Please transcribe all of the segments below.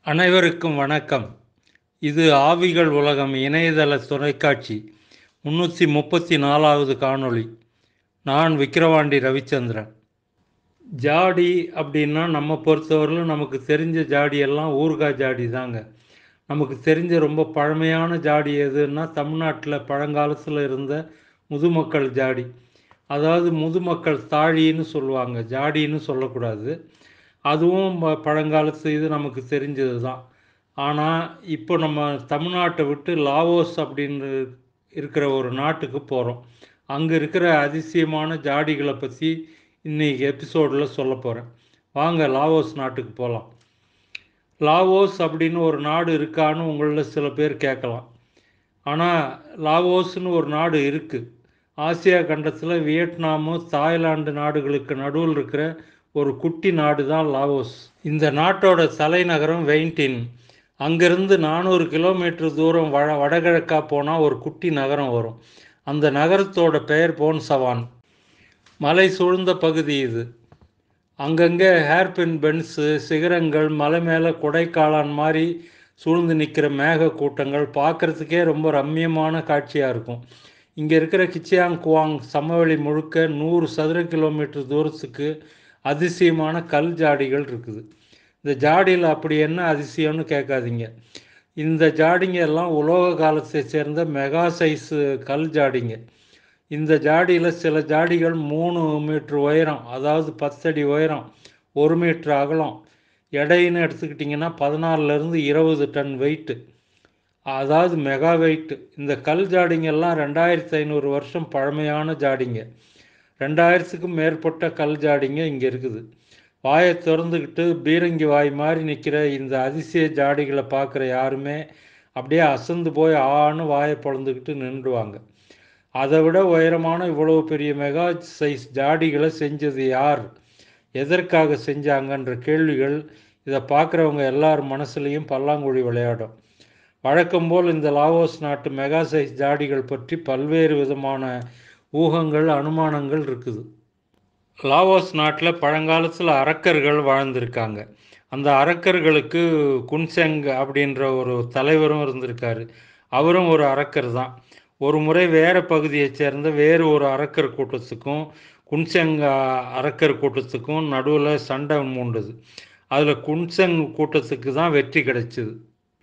அனைவருக்கும் வணக்கம் இது ஆவிகள் உலகம் இணையதள தொலைக்காட்சி முன்னூற்றி முப்பத்தி நாலாவது காணொளி நான் விக்கிரவாண்டி ரவிச்சந்திரன் ஜாடி அப்படின்னா நம்ம பொறுத்தவரையிலும் நமக்கு தெரிஞ்ச ஜாடி எல்லாம் ஊறுகாய் ஜாடி தாங்க நமக்கு தெரிஞ்ச ரொம்ப பழமையான ஜாடி எதுன்னா தமிழ்நாட்டில் பழங்காலத்தில் இருந்த முதுமக்கள் ஜாடி அதாவது முதுமக்கள் தாழின்னு சொல்லுவாங்க ஜாடின்னு சொல்லக்கூடாது அதுவும் ப- பழங்காலத்து இது நமக்கு தெரிஞ்சது தான் ஆனால் இப்போ நம்ம தமிழ்நாட்டை விட்டு லாவோஸ் அப்படின்னு இருக்கிற ஒரு நாட்டுக்கு போகிறோம் அங்கே இருக்கிற அதிசயமான ஜாடிகளை பற்றி இன்னைக்கு எபிசோடில் சொல்ல போகிறேன் வாங்க லாவோஸ் நாட்டுக்கு போகலாம் லாவோஸ் அப்படின்னு ஒரு நாடு இருக்கான்னு உங்களில் சில பேர் கேட்கலாம் ஆனால் லாவோஸ்னு ஒரு நாடு இருக்குது ஆசியா கண்டத்தில் வியட்நாமு தாய்லாந்து நாடுகளுக்கு நடுவில் இருக்கிற ஒரு குட்டி நாடு தான் லாவோஸ் இந்த நாட்டோட தலைநகரம் வெயின்டின் அங்கிருந்து நானூறு கிலோமீட்டர் தூரம் வட வடகிழக்கா போனால் ஒரு குட்டி நகரம் வரும் அந்த நகரத்தோட பெயர் போன்சவான் மலை சூழ்ந்த பகுதி இது அங்கங்கே ஹேர்பின் பென்ஸு சிகரங்கள் மலை மேலே கொடைக்காளான் மாதிரி சூழ்ந்து நிற்கிற மேக கூட்டங்கள் பார்க்குறதுக்கே ரொம்ப ரம்மியமான காட்சியாக இருக்கும் இங்கே இருக்கிற கிச்சியாங் குவாங் சமவெளி முழுக்க நூறு சதுர கிலோமீட்டர் தூரத்துக்கு அதிசயமான கல் ஜாடிகள் இருக்குது இந்த ஜாடியில் அப்படி என்ன அதிசயம்னு கேட்காதீங்க இந்த ஜாடிங்க எல்லாம் உலோக காலத்தை சேர்ந்த மெகா சைஸு கல் ஜாடிங்க இந்த ஜாடியில் சில ஜாடிகள் மூணு மீட்ரு உயரம் அதாவது பத்தடி உயரம் ஒரு மீட்ரு அகலம் எடைன்னு எடுத்துக்கிட்டிங்கன்னா பதினாறுலேருந்து இருபது டன் வெயிட்டு அதாவது மெகா வெயிட்டு இந்த கல் ஜாடிங்கெல்லாம் ரெண்டாயிரத்தி ஐநூறு வருஷம் பழமையான ஜாடிங்க ரெண்டாயிரத்துக்கும் மேற்பட்ட கல் ஜாடிங்க இங்கே இருக்குது வாயை திறந்துக்கிட்டு பீரங்கி வாய் மாதிரி நிற்கிற இந்த அதிசய ஜாடிகளை பார்க்குற யாருமே அப்படியே அசந்து போய் ஆன்னு வாயை பொழந்துக்கிட்டு நின்றுவாங்க அதை விட உயரமான இவ்வளவு பெரிய மெகா சைஸ் ஜாடிகளை செஞ்சது யார் எதற்காக செஞ்சாங்கன்ற கேள்விகள் இதை பார்க்குறவங்க எல்லார் மனசுலையும் பல்லாங்குழி விளையாடும் வழக்கம் போல் இந்த லாவோஸ் நாட்டு மெகா சைஸ் ஜாடிகள் பற்றி பல்வேறு விதமான ஊகங்கள் அனுமானங்கள் இருக்குது லாவோஸ் நாட்டில் பழங்காலத்தில் அரக்கர்கள் வாழ்ந்திருக்காங்க அந்த அரக்கர்களுக்கு குன்செங் அப்படின்ற ஒரு தலைவரும் இருந்திருக்காரு அவரும் ஒரு அரக்கர் தான் ஒரு முறை வேறு பகுதியைச் சேர்ந்த வேறு ஒரு அரக்கர் கூட்டத்துக்கும் குன்செங் அ- அரக்கர் கூட்டத்துக்கும் நடுவில் சண்டை மூண்டது அதில் குன்செங் கூட்டத்துக்கு தான் வெற்றி கிடைச்சிது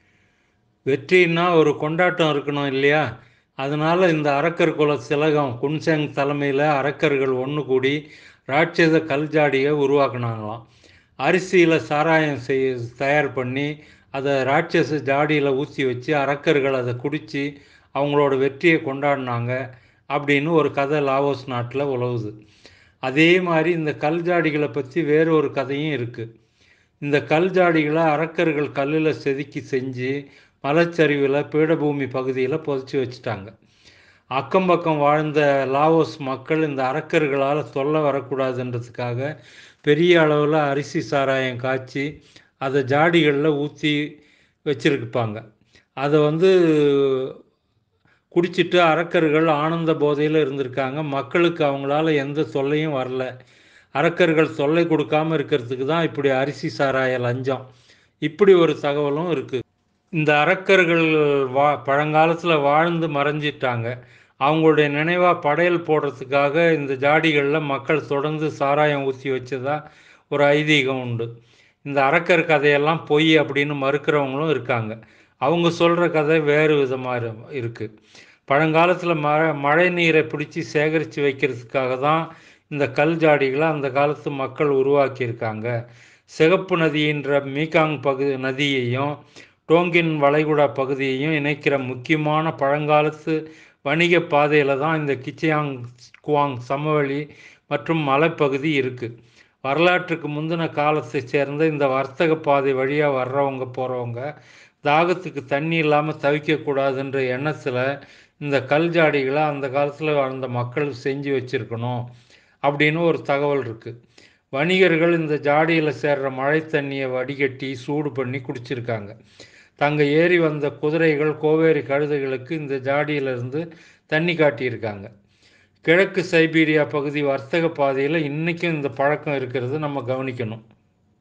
வெற்றின்னா ஒரு கொண்டாட்டம் இருக்கணும் இல்லையா அதனால இந்த அரக்கர் குல திலகம் குன்செங் தலைமையில் அரக்கர்கள் ஒன்று கூடி ராட்சத கல்ஜாடியை உருவாக்குனாங்களாம் அரிசியில் சாராயம் செய் தயார் பண்ணி அதை ராட்சச ஜாடியில் ஊற்றி வச்சு அரக்கர்கள் அதை குடித்து அவங்களோட வெற்றியை கொண்டாடினாங்க அப்படின்னு ஒரு கதை லாவோஸ் நாட்டில் உலவுது அதே மாதிரி இந்த கல் ஜாடிகளை பற்றி வேறு ஒரு கதையும் இருக்குது இந்த கல் ஜாடிகளை அரக்கர்கள் கல்லில் செதுக்கி செஞ்சு மலைச்சரிவில் பீடபூமி பகுதியில் புதைச்சி வச்சுட்டாங்க அக்கம் பக்கம் வாழ்ந்த லாவோஸ் மக்கள் இந்த அரக்கர்களால் தொல்லை வரக்கூடாதுன்றதுக்காக பெரிய அளவில் அரிசி சாராயம் காய்ச்சி அதை ஜாடிகளில் ஊற்றி வச்சிருப்பாங்க அதை வந்து குடிச்சிட்டு அரக்கர்கள் ஆனந்த போதையில் இருந்திருக்காங்க மக்களுக்கு அவங்களால எந்த தொல்லையும் வரல அரக்கர்கள் தொல்லை கொடுக்காம இருக்கிறதுக்கு தான் இப்படி அரிசி சாராய லஞ்சம் இப்படி ஒரு தகவலும் இருக்குது இந்த அரக்கர்கள் வா பழங்காலத்தில் வாழ்ந்து மறைஞ்சிட்டாங்க அவங்களுடைய நினைவாக படையல் போடுறதுக்காக இந்த ஜாடிகளில் மக்கள் தொடர்ந்து சாராயம் ஊற்றி வச்சதா ஒரு ஐதீகம் உண்டு இந்த அரக்கர் கதையெல்லாம் பொய் அப்படின்னு மறுக்கிறவங்களும் இருக்காங்க அவங்க சொல்கிற கதை வேறு விதமாக இருக்குது பழங்காலத்தில் மழை மழை நீரை பிடிச்சி சேகரித்து வைக்கிறதுக்காக தான் இந்த கல் ஜாடிகளை அந்த காலத்து மக்கள் உருவாக்கியிருக்காங்க சிகப்பு நதியின்ற மீகாங் பகுதி நதியையும் டோங்கின் வளைகுடா பகுதியையும் இணைக்கிற முக்கியமான பழங்காலத்து வணிக பாதையில் தான் இந்த கிச்சியாங் குவாங் சமவெளி மற்றும் மலைப்பகுதி இருக்குது வரலாற்றுக்கு முந்தின காலத்தை சேர்ந்த இந்த வர்த்தக பாதை வழியாக வர்றவங்க போகிறவங்க தாகத்துக்கு தண்ணி இல்லாமல் தவிக்கக்கூடாதுன்ற எண்ணத்தில் இந்த கல் ஜாடிகளை அந்த காலத்தில் வாழ்ந்த மக்கள் செஞ்சு வச்சுருக்கணும் அப்படின்னு ஒரு தகவல் இருக்குது வணிகர்கள் இந்த ஜாடியில் சேர்ற மழை தண்ணியை வடிகட்டி சூடு பண்ணி குடிச்சிருக்காங்க தங்க ஏறி வந்த குதிரைகள் கோவேரி கழுதைகளுக்கு இந்த ஜாடியிலிருந்து தண்ணி காட்டியிருக்காங்க கிழக்கு சைபீரியா பகுதி வர்த்தக பாதையில் இன்றைக்கும் இந்த பழக்கம் இருக்கிறது நம்ம கவனிக்கணும்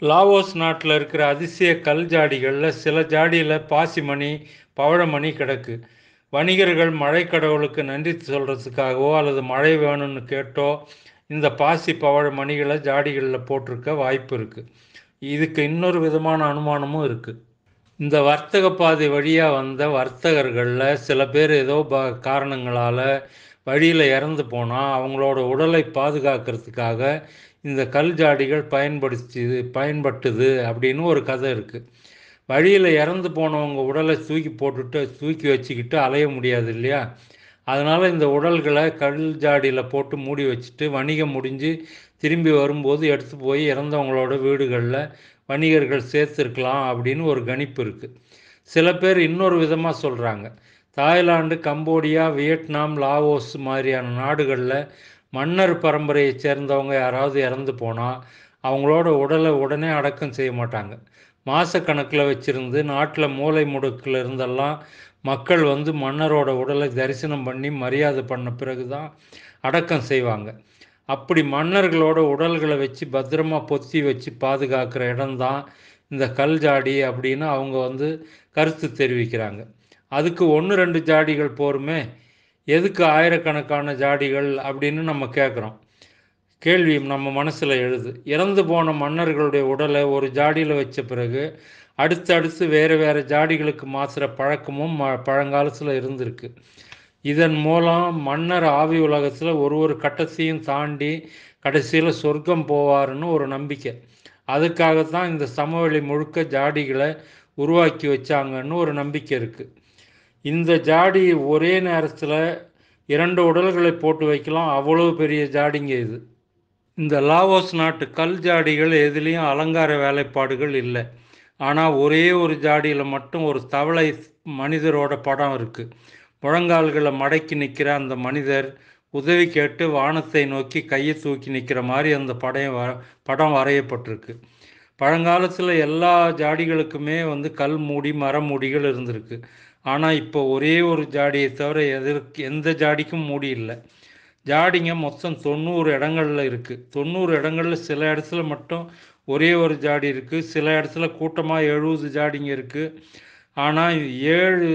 லாவோஸ் நாட்டில் இருக்கிற அதிசய கல் ஜாடிகளில் சில ஜாடியில் பாசிமணி பவழமணி கிடக்கு வணிகர்கள் மழை கடவுளுக்கு நன்றி சொல்கிறதுக்காகவோ அல்லது மழை வேணும்னு கேட்டோ இந்த பாசி பவழ மணிகளை ஜாடிகளில் போட்டிருக்க வாய்ப்பு இருக்குது இதுக்கு இன்னொரு விதமான அனுமானமும் இருக்குது இந்த வர்த்தக பாதை வழியாக வந்த வர்த்தகர்களில் சில பேர் ஏதோ ப காரணங்களால் வழியில் இறந்து போனால் அவங்களோட உடலை பாதுகாக்கிறதுக்காக இந்த கல் ஜாடிகள் பயன்படுத்தி பயன்பட்டுது அப்படின்னு ஒரு கதை இருக்குது வழியில் இறந்து போனவங்க உடலை தூக்கி போட்டுட்டு தூக்கி வச்சுக்கிட்டு அலைய முடியாது இல்லையா அதனால் இந்த உடல்களை கல் ஜாடியில் போட்டு மூடி வச்சுட்டு வணிகம் முடிஞ்சு திரும்பி வரும்போது எடுத்து போய் இறந்தவங்களோட வீடுகளில் வணிகர்கள் சேர்த்துருக்கலாம் அப்படின்னு ஒரு கணிப்பு இருக்குது சில பேர் இன்னொரு விதமாக சொல்கிறாங்க தாய்லாந்து கம்போடியா வியட்நாம் லாவோஸ் மாதிரியான நாடுகளில் மன்னர் பரம்பரையை சேர்ந்தவங்க யாராவது இறந்து போனால் அவங்களோட உடலை உடனே அடக்கம் செய்ய மாட்டாங்க மாதக்கணக்கில் வச்சுருந்து நாட்டில் மூளை முடுக்கில் இருந்தெல்லாம் மக்கள் வந்து மன்னரோட உடலை தரிசனம் பண்ணி மரியாதை பண்ண பிறகு தான் அடக்கம் செய்வாங்க அப்படி மன்னர்களோட உடல்களை வச்சு பத்திரமா பொத்தி வச்சு பாதுகாக்கிற இடம்தான் இந்த கல் ஜாடி அப்படின்னு அவங்க வந்து கருத்து தெரிவிக்கிறாங்க அதுக்கு ஒன்று ரெண்டு ஜாடிகள் போருமே எதுக்கு ஆயிரக்கணக்கான ஜாடிகள் அப்படின்னு நம்ம கேட்குறோம் கேள்வி நம்ம மனசில் எழுது இறந்து போன மன்னர்களுடைய உடலை ஒரு ஜாடியில் வச்ச பிறகு அடுத்து அடுத்து வேறு வேறு ஜாடிகளுக்கு மாற்றுற பழக்கமும் ம பழங்காலத்தில் இருந்திருக்கு இதன் மூலம் மன்னர் ஆவி உலகத்தில் ஒரு ஒரு கட்டத்தையும் தாண்டி கடைசியில் சொர்க்கம் போவாருன்னு ஒரு நம்பிக்கை அதுக்காகத்தான் இந்த சமவெளி முழுக்க ஜாடிகளை உருவாக்கி வச்சாங்கன்னு ஒரு நம்பிக்கை இருக்குது இந்த ஜாடி ஒரே நேரத்தில் இரண்டு உடல்களை போட்டு வைக்கலாம் அவ்வளோ பெரிய ஜாடிங்க இது இந்த லாவோஸ் நாட்டு கல் ஜாடிகள் எதுலேயும் அலங்கார வேலைப்பாடுகள் இல்லை ஆனால் ஒரே ஒரு ஜாடியில் மட்டும் ஒரு தவளை மனிதரோட படம் இருக்குது முழங்கால்களை மடக்கி நிற்கிற அந்த மனிதர் உதவி கேட்டு வானத்தை நோக்கி கையை தூக்கி நிற்கிற மாதிரி அந்த படம் வ படம் வரையப்பட்டிருக்கு பழங்காலத்தில் எல்லா ஜாடிகளுக்குமே வந்து கல் மூடி மர மூடிகள் இருந்திருக்கு ஆனால் இப்போ ஒரே ஒரு ஜாடியை தவிர எதற்கு எந்த ஜாடிக்கும் மூடி இல்லை ஜாடிங்க மொத்தம் தொண்ணூறு இடங்களில் இருக்குது தொண்ணூறு இடங்களில் சில இடத்துல மட்டும் ஒரே ஒரு ஜாடி இருக்குது சில இடத்துல கூட்டமாக எழுபது ஜாடிங்க இருக்குது ஆனால் ஏழு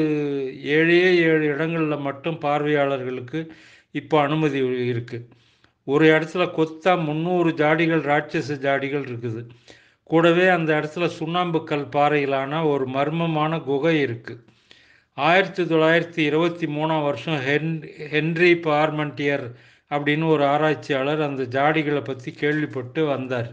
ஏழே ஏழு இடங்களில் மட்டும் பார்வையாளர்களுக்கு இப்போ அனுமதி இருக்குது ஒரு இடத்துல கொத்தா முந்நூறு ஜாடிகள் ராட்சச ஜாடிகள் இருக்குது கூடவே அந்த இடத்துல சுண்ணாம்பு கல் பாறையிலான ஒரு மர்மமான குகை இருக்குது ஆயிரத்தி தொள்ளாயிரத்தி இருபத்தி மூணாம் வருஷம் ஹென் ஹென்ரி பார்மண்டியர் அப்படின்னு ஒரு ஆராய்ச்சியாளர் அந்த ஜாடிகளை பற்றி கேள்விப்பட்டு வந்தார்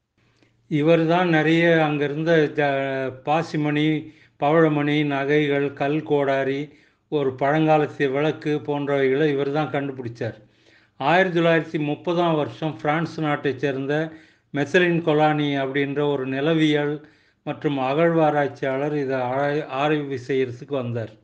இவர் தான் நிறைய அங்கே இருந்த ஜ பாசிமணி பவழமணி நகைகள் கல் கோடாரி ஒரு பழங்காலத்திய விளக்கு போன்றவைகளை இவர் தான் கண்டுபிடிச்சார் ஆயிரத்தி தொள்ளாயிரத்தி முப்பதாம் வருஷம் பிரான்ஸ் நாட்டைச் சேர்ந்த மெசலின் கொலானி அப்படின்ற ஒரு நிலவியல் மற்றும் அகழ்வாராய்ச்சியாளர் இதை ஆராய் ஆய்வு செய்கிறதுக்கு வந்தார்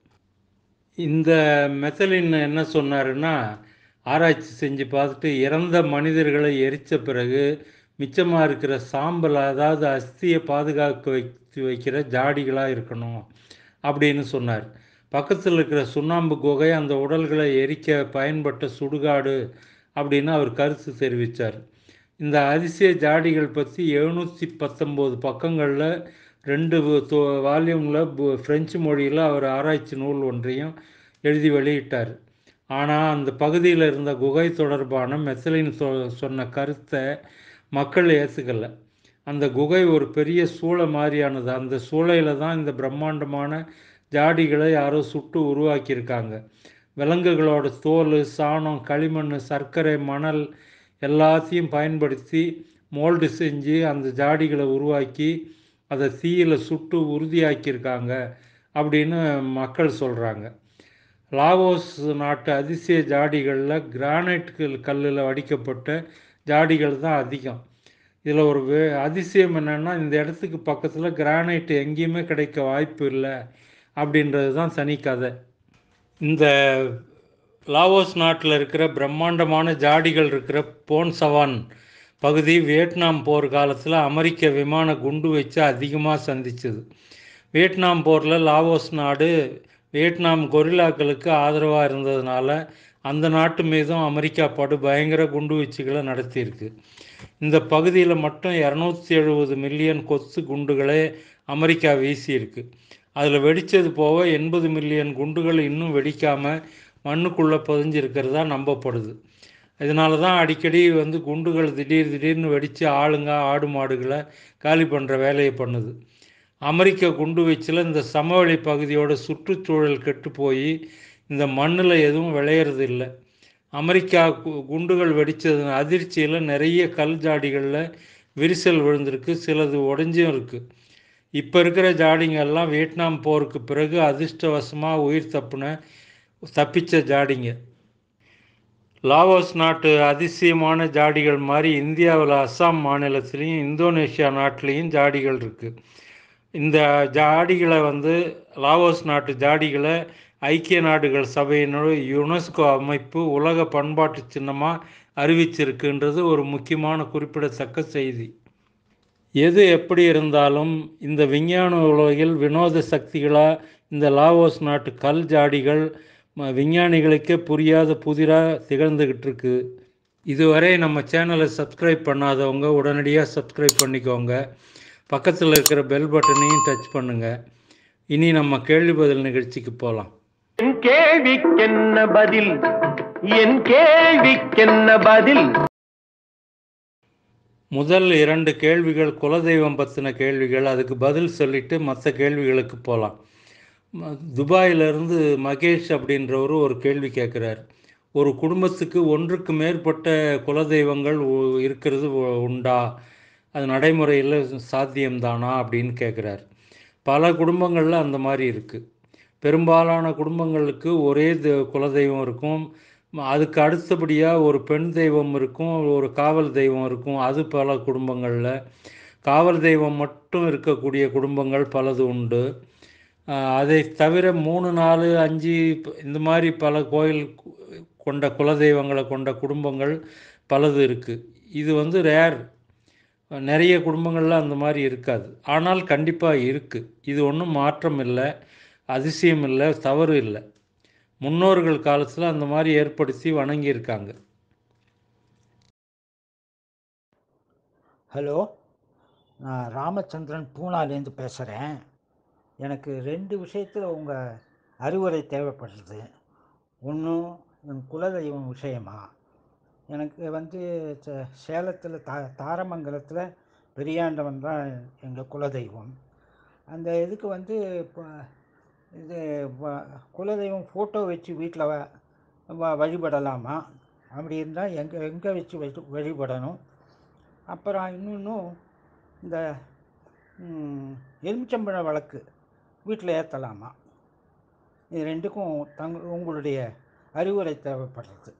இந்த மெத்தலின் என்ன சொன்னாருன்னா ஆராய்ச்சி செஞ்சு பார்த்துட்டு இறந்த மனிதர்களை எரித்த பிறகு மிச்சமாக இருக்கிற சாம்பல் அதாவது அஸ்தியை பாதுகாக்க வைத்து வைக்கிற ஜாடிகளாக இருக்கணும் அப்படின்னு சொன்னார் பக்கத்தில் இருக்கிற சுண்ணாம்பு குகை அந்த உடல்களை எரிக்க பயன்பட்ட சுடுகாடு அப்படின்னு அவர் கருத்து தெரிவித்தார் இந்த அதிசய ஜாடிகள் பற்றி எழுநூற்றி பத்தொம்போது பக்கங்களில் ரெண்டு வால்யூமில் ஃப்ரெஞ்சு மொழியில் அவர் ஆராய்ச்சி நூல் ஒன்றையும் எழுதி வெளியிட்டார் ஆனால் அந்த பகுதியில் இருந்த குகை தொடர்பான மெத்தலின் சொ சொன்ன கருத்தை மக்கள் ஏற்றுக்கலை அந்த குகை ஒரு பெரிய சூளை மாதிரியானது அந்த சூளையில் தான் இந்த பிரம்மாண்டமான ஜாடிகளை யாரோ சுட்டு உருவாக்கியிருக்காங்க விலங்குகளோட தோல் சாணம் களிமண் சர்க்கரை மணல் எல்லாத்தையும் பயன்படுத்தி மோல்டு செஞ்சு அந்த ஜாடிகளை உருவாக்கி அதை தீயில் சுட்டு உறுதியாக்கியிருக்காங்க அப்படின்னு மக்கள் சொல்கிறாங்க லாவோஸ் நாட்டு அதிசய ஜாடிகளில் கிரானைட் கல்லில் வடிக்கப்பட்ட ஜாடிகள் தான் அதிகம் இதில் ஒரு வே அதிசயம் என்னென்னா இந்த இடத்துக்கு பக்கத்தில் கிரானைட் எங்கேயுமே கிடைக்க வாய்ப்பு இல்லை அப்படின்றது தான் தனி கதை இந்த லாவோஸ் நாட்டில் இருக்கிற பிரம்மாண்டமான ஜாடிகள் இருக்கிற போன்சவான் பகுதி வியட்நாம் போர் காலத்தில் அமெரிக்க விமான குண்டு வச்சு அதிகமாக சந்திச்சது வியட்நாம் போரில் லாவோஸ் நாடு வியட்நாம் கொரில்லாக்களுக்கு ஆதரவாக இருந்ததுனால அந்த நாட்டு மீதும் அமெரிக்கா படு பயங்கர குண்டு வீச்சுகளை நடத்தியிருக்கு இந்த பகுதியில் மட்டும் இரநூத்தி எழுபது மில்லியன் கொத்து குண்டுகளே அமெரிக்கா வீசியிருக்கு அதில் வெடித்தது போக எண்பது மில்லியன் குண்டுகள் இன்னும் வெடிக்காமல் மண்ணுக்குள்ளே பதிஞ்சிருக்கிறதா நம்பப்படுது இதனால தான் அடிக்கடி வந்து குண்டுகள் திடீர் திடீர்னு வெடித்து ஆளுங்க ஆடு மாடுகளை காலி பண்ணுற வேலையை பண்ணுது அமெரிக்க குண்டு வீச்சில் இந்த சமவெளி பகுதியோட சுற்றுச்சூழல் கெட்டு போய் இந்த மண்ணில் எதுவும் விளையிறது இல்லை அமெரிக்கா கு- குண்டுகள் வெடித்தது அதிர்ச்சியில் நிறைய கல் ஜாடிகளில் விரிசல் விழுந்திருக்கு சிலது உடஞ்சும் இருக்குது இப்போ இருக்கிற ஜாடிங்க எல்லாம் வியட்நாம் போருக்கு பிறகு அதிர்ஷ்டவசமாக உயிர் தப்புன தப்பிச்ச ஜாடிங்க லாவோஸ் நாட்டு அதிசயமான ஜாடிகள் மாதிரி இந்தியாவில் அஸ்ஸாம் மாநிலத்திலையும் இந்தோனேஷியா நாட்டிலையும் ஜாடிகள் இருக்குது இந்த ஜாடிகளை வந்து லாவோஸ் நாட்டு ஜாடிகளை ஐக்கிய நாடுகள் சபையினோட யுனெஸ்கோ அமைப்பு உலக பண்பாட்டு சின்னமாக அறிவிச்சிருக்குன்றது ஒரு முக்கியமான குறிப்பிடத்தக்க செய்தி எது எப்படி இருந்தாலும் இந்த விஞ்ஞான உலகில் வினோத சக்திகளாக இந்த லாவோஸ் நாட்டு கல் ஜாடிகள் ம- விஞ்ஞானிகளுக்கே புரியாத புதிராக திகழ்ந்துக்கிட்டு இருக்கு இதுவரை நம்ம சேனலை சப்ஸ்கிரைப் பண்ணாதவங்க உடனடியாக சப்ஸ்கிரைப் பண்ணிக்கோங்க பக்கத்தில் இருக்கிற பெல் பட்டனையும் டச் பண்ணுங்கள் இனி நம்ம கேள்வி பதில் நிகழ்ச்சிக்கு போகலாம் என் கேள்விக்கென்ன பதில் என் கேள்விக்கென்ன பதில் முதல் இரண்டு கேள்விகள் குலதெய்வம் பற்றின கேள்விகள் அதுக்கு பதில் சொல்லிட்டு மற்ற கேள்விகளுக்கு போகலாம் துபாயிலிருந்து மகேஷ் அப்படின்றவர் ஒரு கேள்வி கேட்குறார் ஒரு குடும்பத்துக்கு ஒன்றுக்கு மேற்பட்ட குலதெய்வங்கள் உ- இருக்கிறது உ- உண்டா அது நடைமுறையில் சாத்தியம்தானா அப்படின்னு கேட்குறார் பல குடும்பங்களில் அந்த மாதிரி இருக்குது பெரும்பாலான குடும்பங்களுக்கு ஒரே தெ- குலதெய்வம் இருக்கும் ம- அதுக்கு அடுத்தபடியாக ஒரு பெண் தெய்வம் இருக்கும் ஒரு காவல் தெய்வம் இருக்கும் அது பல குடும்பங்களில் காவல் தெய்வம் மட்டும் இருக்கக்கூடிய குடும்பங்கள் பலது உண்டு ஆஹ் அதை தவிர மூணு நாலு அஞ்சு ப- இந்த மாதிரி பல கோயில் கு- கொண்ட குலதெய்வங்களை கொண்ட குடும்பங்கள் பலது இருக்குது இது வந்து ரேர் நிறைய குடும்பங்களில் அந்த மாதிரி இருக்காது ஆனால் கண்டிப்பாக இருக்குது இது ஒன்றும் மாற்றம் இல்லை அதிசயம் இல்லை தவறு இல்லை முன்னோர்கள் காலத்தில் அந்த மாதிரி ஏற்படுத்தி வணங்கியிருக்காங்க ஹலோ நான் ராமச்சந்திரன் பூனாலேருந்து பேசுகிறேன் எனக்கு ரெண்டு விஷயத்தில் உங்கள் அறிவுரை தேவைப்படுறது ஒன்று என் குலதெய்வம் விஷயமா எனக்கு வந்து சே- சேலத்தில் தா தாரமங்கலத்தில் பெரியாண்டவன் தான் எங்கள் குலதெய்வம் அந்த இதுக்கு வந்து இப்போ இது வ- குலதெய்வம் ஃபோட்டோ வச்சு வீட்டில் வ வ- வழிபடலாமா அப்படி இருந்தால் எங்கே எங்கே வச்சு வழி வழிபடணும் அப்புறம் இன்னொன்றும் இந்த ம், எலுமிச்சம்பழ வழக்கு வீட்டில் ஏற்றலாமா இது ரெண்டுக்கும் தங் உங்களுடைய அறிவுரை தேவைப்படுறது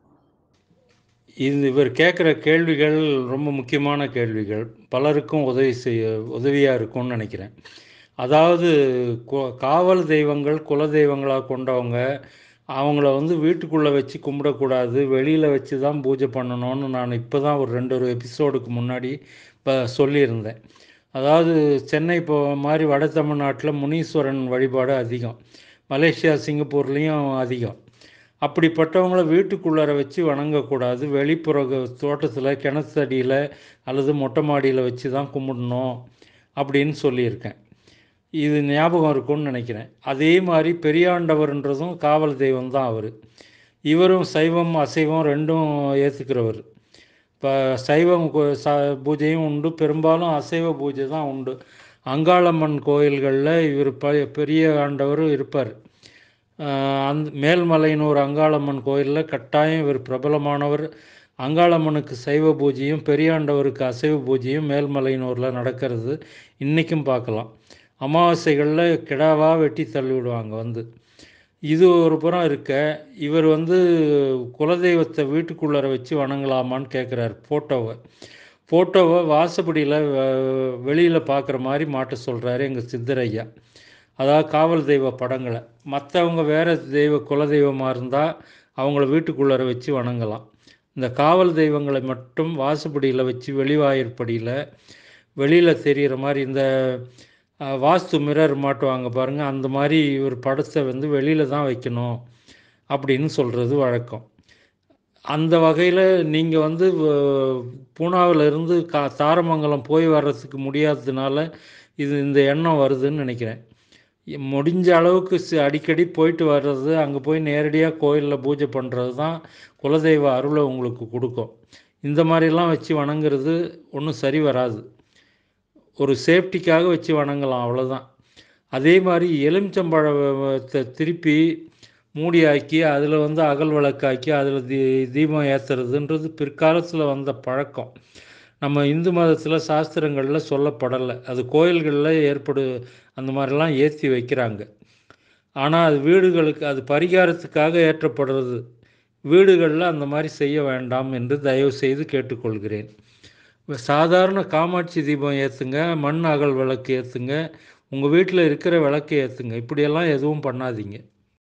இது இவர் கேட்குற கேள்விகள் ரொம்ப முக்கியமான கேள்விகள் பலருக்கும் உதவி செய்ய உதவியாக இருக்கும்னு நினைக்கிறேன் அதாவது கு- காவல் தெய்வங்கள் குல தெய்வங்களாக கொண்டவங்க அவங்கள வந்து வீட்டுக்குள்ளே வச்சு கும்பிடக்கூடாது வெளியில் வச்சு தான் பூஜை பண்ணணும்னு நான் இப்போ தான் ஒரு ரெண்டு ஒரு எபிசோடுக்கு முன்னாடி இப்போ சொல்லியிருந்தேன் அதாவது சென்னை இப்போ மாதிரி வட தமிழ்நாட்டில் முனீஸ்வரன் வழிபாடு அதிகம் மலேசியா சிங்கப்பூர்லேயும் அதிகம் அப்படிப்பட்டவங்கள வீட்டுக்குள்ளார வச்சு வணங்கக்கூடாது வெளிப்புற தோட்டத்தில் கிணத்தடியில் அல்லது மொட்டை மாடியில் வச்சு தான் கும்பிடணும் அப்படின்னு சொல்லியிருக்கேன் இது ஞாபகம் இருக்கும்னு நினைக்கிறேன் அதே மாதிரி பெரியாண்டவர்ன்றதும் காவல் தெய்வம் தான் அவர் இவரும் சைவம் அசைவம் ரெண்டும் ஏற்றுக்கிறவர் இப்போ சைவம் கோ- ச பூஜையும் உண்டு பெரும்பாலும் அசைவ பூஜை தான் உண்டு அங்காளம்மன் கோயில்களில் இவர் ப பெரிய ஆண்டவர் இருப்பார் அந் மேல்மலையனூர் அங்காளம்மன் கோயிலில் கட்டாயம் இவர் பிரபலமானவர் அங்காளம்மனுக்கு சைவ பூஜையும் பெரியாண்டவருக்கு அசைவ பூஜையும் மேல்மலையனூரில் நடக்கிறது இன்றைக்கும் பார்க்கலாம் அமாவாசைகளில் கிடாவா வெட்டி தள்ளி விடுவாங்க வந்து இது ஒரு புறம் இருக்க இவர் வந்து குலதெய்வத்தை வீட்டுக்குள்ளார வச்சு வணங்கலாமான்னு கேட்குறாரு ஃபோட்டோவை ஃபோட்டோவை வாசப்படியில் வெளியில் பார்க்குற மாதிரி மாட்ட சொல்கிறாரு எங்கள் சித்தரையா அதாவது காவல் தெய்வ படங்களை மற்றவங்க வேறு தெய்வ குலதெய்வமாக இருந்தால் அவங்கள வீட்டுக்குள்ளார வச்சு வணங்கலாம் இந்த காவல் தெய்வங்களை மட்டும் வாசப்படியில் வச்சு வெளிவாயிற்படியில் வெளியில் தெரிகிற மாதிரி இந்த அஹ், வாஸ்து மிரர் மாட்டுவாங்க பாருங்கள் அந்த மாதிரி ஒரு படத்தை வந்து வெளியில் தான் வைக்கணும் அப்படின்னு சொல்கிறது வழக்கம் அந்த வகையில் நீங்கள் வந்து வ- பூனாவுல இருந்து கா தாரமங்கலம் போய் வர்றதுக்கு முடியாததுனால இது இந்த எண்ணம் வருதுன்னு நினைக்கிறேன் இ- முடிஞ்ச அளவுக்கு சி- அடிக்கடி போயிட்டு வர்றது அங்கே போய் நேரடியாக கோயிலில் பூஜை பண்ணுறது தான் குலதெய்வ அருளை உங்களுக்கு கொடுக்கும் இந்த மாதிரிலாம் வச்சு வணங்குறது ஒன்றும் சரி வராது ஒரு சேஃப்டிக்காக வச்சு வணங்கலாம் அவ்வளோதான் அதே மாதிரி எலுமிச்சம்பழத்தை திருப்பி மூடி ஆக்கி அதில் வந்து அகல் விளக்காக்கி அதில் தீ தீபம் ஏற்றுறதுன்றது பிற்காலத்தில் வந்த பழக்கம் நம்ம இந்து மதத்தில் சாஸ்திரங்களில் சொல்லப்படலை அது கோயில்களில் ஏற்படு அந்த மாதிரிலாம் ஏற்றி வைக்கிறாங்க ஆனால் அது வீடுகளுக்கு அது பரிகாரத்துக்காக ஏற்றப்படுறது வீடுகளில் அந்த மாதிரி செய்ய வேண்டாம் என்று தயவு செய்து கேட்டுக்கொள்கிறேன் சாதாரண காமாட்சி தீபம் ஏற்றுங்க மண் அகல் விளக்கு ஏற்றுங்க உங்கள் வீட்டில் இருக்கிற விளக்கு ஏற்றுங்க இப்படியெல்லாம் எதுவும் பண்ணாதீங்க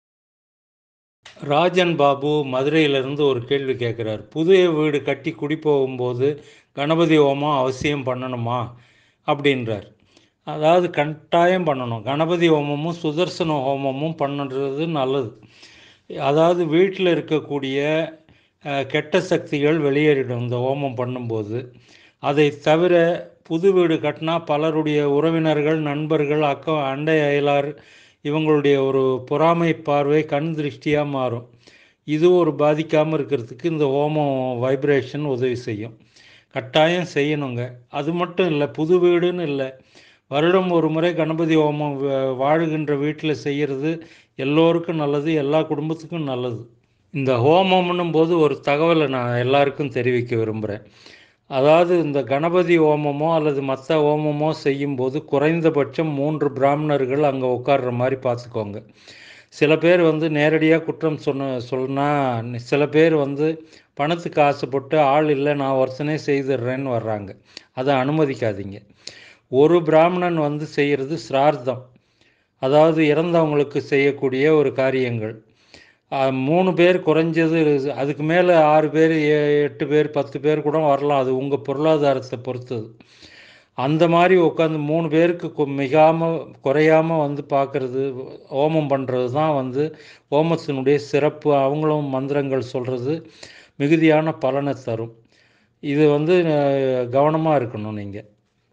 ராஜன் பாபு மதுரையிலிருந்து ஒரு கேள்வி கேட்குறார் புதிய வீடு கட்டி குடி போகும்போது கணபதி ஹோமம் அவசியம் பண்ணணுமா அப்படின்றார் அதாவது கட்டாயம் பண்ணணும் கணபதி ஹோமமும் சுதர்சன ஹோமமும் பண்ணுறது நல்லது அதாவது வீட்டில் இருக்கக்கூடிய அஹ், கெட்ட சக்திகள் வெளியேறிடும் இந்த ஹோமம் பண்ணும்போது அதை தவிர புது வீடு கட்டினா பலருடைய உறவினர்கள் நண்பர்கள் அக்க அண்டை அயலார் இவங்களுடைய ஒரு பொறாமை பார்வை கண் திருஷ்டியாக மாறும் இது ஒரு பாதிக்காமல் இருக்கிறதுக்கு இந்த ஹோமம் வைப்ரேஷன் உதவி செய்யும் கட்டாயம் செய்யணுங்க அது மட்டும் இல்லை புது வீடுன்னு இல்லை வருடம் ஒரு முறை கணபதி ஹோமம் வ- வாழுகின்ற வீட்டில் செய்கிறது எல்லோருக்கும் நல்லது எல்லா குடும்பத்துக்கும் நல்லது இந்த ஹோமம்னும் போது ஒரு தகவலை நான் எல்லாருக்கும் தெரிவிக்க விரும்புகிறேன் அதாவது இந்த கணபதி ஹோமமோ அல்லது மற்ற ஹோமமோ செய்யும்போது குறைந்தபட்சம் மூன்று பிராமணர்கள் அங்கே உட்கார்ற மாதிரி பார்த்துக்கோங்க சில பேர் வந்து நேரடியாக குற்றம் சொன்ன சொன்னால் சில பேர் வந்து பணத்துக்கு ஆசைப்பட்டு ஆள் இல்லை நான் ஒருத்தனே செய்துடுறேன்னு வர்றாங்க அதை அனுமதிக்காதீங்க ஒரு பிராமணன் வந்து செய்கிறது சிரார்த்தம் அதாவது இறந்தவங்களுக்கு செய்யக்கூடிய ஒரு காரியங்கள் அஹ், மூணு பேர் குறைஞ்சது அதுக்கு மேலே ஆறு பேர் ஏ- எட்டு பேர் பத்து பேர் கூட வரலாம் அது உங்கள் பொருளாதாரத்தை பொறுத்தது அந்த மாதிரி உட்காந்து மூணு பேருக்கு கு- மிகாம குறையாம வந்து பார்க்கறது ஹோமம் பண்ணுறது தான் வந்து ஹோமத்தினுடைய சிறப்பு அவங்களும் மந்திரங்கள் சொல்கிறது மிகுதியான பலனை தரும் இது வந்து கவனமாக இருக்கணும் நீங்கள்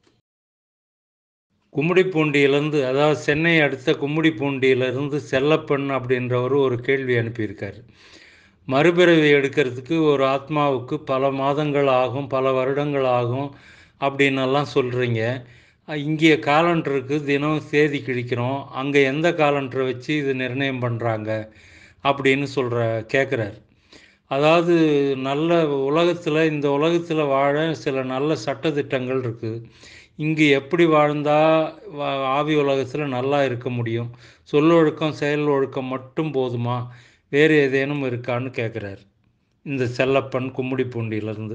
கும்மிடிப்பூண்டியிலேருந்து அதாவது சென்னை அடுத்த கும்மிடிப்பூண்டியிலேருந்து செல்லப்பெண் அப்படின்றவர் ஒரு கேள்வி அனுப்பியிருக்காரு மறுபிறவி எடுக்கிறதுக்கு ஒரு ஆத்மாவுக்கு பல மாதங்கள் ஆகும் பல வருடங்கள் ஆகும் அப்படின்னெல்லாம் சொல்கிறீங்க இங்கே காலண்டருக்கு தினம் தேதி கிழிக்கிறோம் அங்கே எந்த காலண்டரை வச்சு இது நிர்ணயம் பண்ணுறாங்க அப்படின்னு சொல்கிற கேட்குறாரு அதாவது நல்ல உலகத்தில் இந்த உலகத்தில் வாழ சில நல்ல சட்டதிட்டங்கள் இருக்குது இங்கு எப்படி வாழ்ந்தால் ஆவி உலகத்தில் நல்லா இருக்க முடியும் சொல்லொழுக்கம் செயல் ஒழுக்கம் மட்டும் போதுமா வேறு ஏதேனும் இருக்கான்னு கேட்குறாரு இந்த செல்லப்பன் கும்மிடிப்பூண்டியிலேருந்து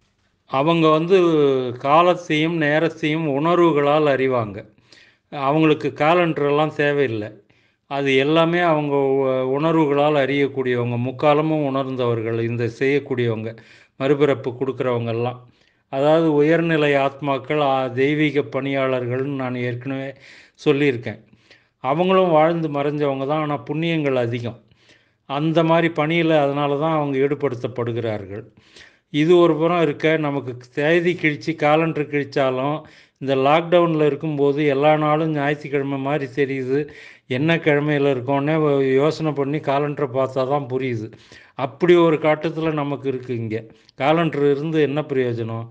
அவங்க வந்து காலத்தையும் நேரத்தையும் உணர்வுகளால் அறிவாங்க அவங்களுக்கு காலண்டரெல்லாம் தேவையில்லை அது எல்லாமே அவங்க உ- உணர்வுகளால் அறியக்கூடியவங்க முக்காலமும் உணர்ந்தவர்கள் இந்த செய்யக்கூடியவங்க மறுபிறப்பு கொடுக்குறவங்கெல்லாம் அதாவது உயர்நிலை ஆத்மாக்கள் ஆ, தெய்வீக பணியாளர்கள்னு நான் ஏற்கனவே சொல்லியிருக்கேன் அவங்களும் வாழ்ந்து மறைஞ்சவங்க தான் ஆனால் புண்ணியங்கள் அதிகம் அந்த மாதிரி பணியில் அதனால தான் அவங்க ஈடுபடுத்தப்படுகிறார்கள் இது ஒரு புறம் இருக்க நமக்கு தேதி கிழிச்சு காலண்டர் கிழிச்சாலும் இந்த லாக்டவுனில் இருக்கும்போது எல்லா நாளும் ஞாயிற்றுக்கிழமை மாதிரி தெரியுது என்ன கிழமையில் இருக்கோன்னே யோசனை பண்ணி காலண்டரை பார்த்தா தான் புரியுது அப்படி ஒரு காட்டத்தில் நமக்கு இருக்குது இங்கே காலண்டர் இருந்து என்ன பிரயோஜனம்